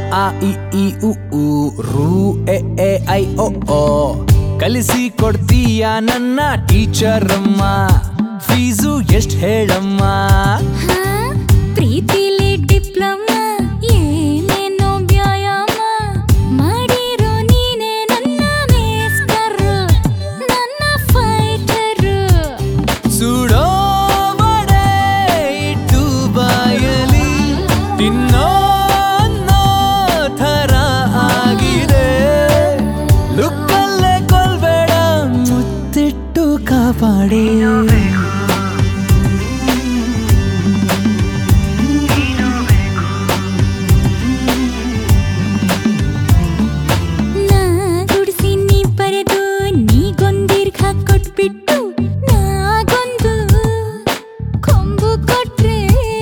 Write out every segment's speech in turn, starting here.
ಆ ಇ ಈ ಉ ಊ ರು ಎ ಎ ಐ ಒ ಓ ಕಲಿಸಿ ಕೊಡ್ತೀಯ ನನ್ನ ಟೀಚರ್ ಅಮ್ಮ ಫೀಸು ಎಷ್ಟ್ ಹೇಳಮ್ಮ ಹಾ, ಪ್ರೀತಿಲಿ ಡಿಪ್ಲೊಮಾ ಏನೇನೋ ವ್ಯಾಯಾಮ ಮಾಡಿರೋ ನೀನೆ ನನ್ನ ಮೇಸ್ಟರ್ ನನ್ನ ಫೈಟರ್ ಸುಡೋ ವಡೆ ಇಟ್ಟು ಬಾಯಲಿ ತಿನ್ನೋ ಅನ್ನೋ ಥರ ಆಗಿದೆ ಲುಕ್ಕಲ್ಲೇ ಕೊಲ್ಬೇಡ ಮುತ್ತಿಟ್ಟು ಕಾಪಾಡಿ ನಾ ಗುಡಿಸಿ ನೀ ಬರೆದು ನೀಗೊಂದೀರ್ಘ ಕೊಟ್ಬಿಟ್ಟು ನಾಗೊಂದು ಕೊಂಬು ಕೊಟ್ರೆ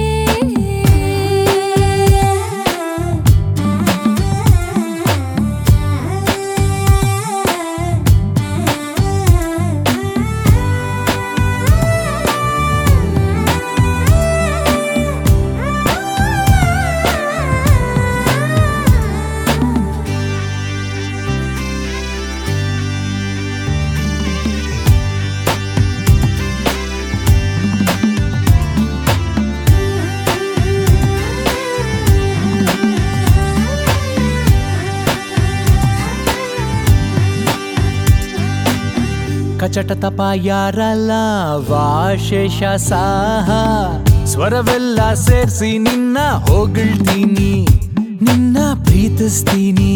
ಕಚಟ ತಪ ಯಾರಲ್ಲ ವಾಶೇಷ ಸಾಹ ಸ್ವರವೆಲ್ಲ ಸೇರ್ಸಿ ನಿನ್ನ ಹೊಗಳ್ತೀನಿ ನಿನ್ನ ಪ್ರೀತಿಸ್ತೀನಿ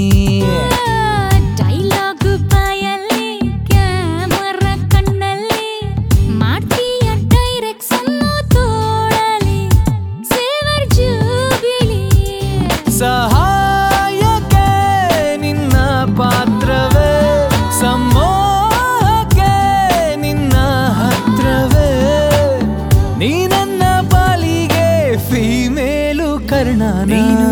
ಡೈಲಾಗು ಬಾಯಲ್ಲಿ ಕ್ಯಾಮರಾ ಕಣ್ಣಲ್ಲಿ ಮಾಡ್ತೀಯ ಡೈರೆಕ್ಷನ್ ತೋಳಲಿ ಸೇವರ್ ಜೂಬಿಲಿ ಸಹಾಯಕ್ಕೆ ನಿನ್ನ ಪಾತ್ರವೇ ಸಮೋಹಕ್ಕೆ ನಿನ್ನ ಹತ್ರವೇ ನೀ ನನ್ನ ಪಾಲಿಗೆ ಫೀಮೇಲು ಕರ್ಣ ನೀನು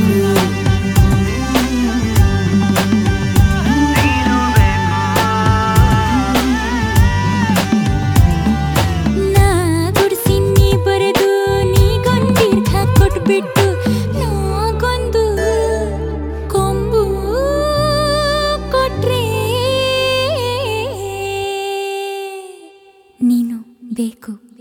ನಾ ಗುಡಿಸಿ ನೀ ಬರೆದು ನೀಗೊಂದೀರ್ಘ ಕೊಟ್ಬಿಟ್ಟು ನಾಗೊಂದು ಕೊಂಬು ಕೊಟ್ರೆ ನೀನು ಬೇಕು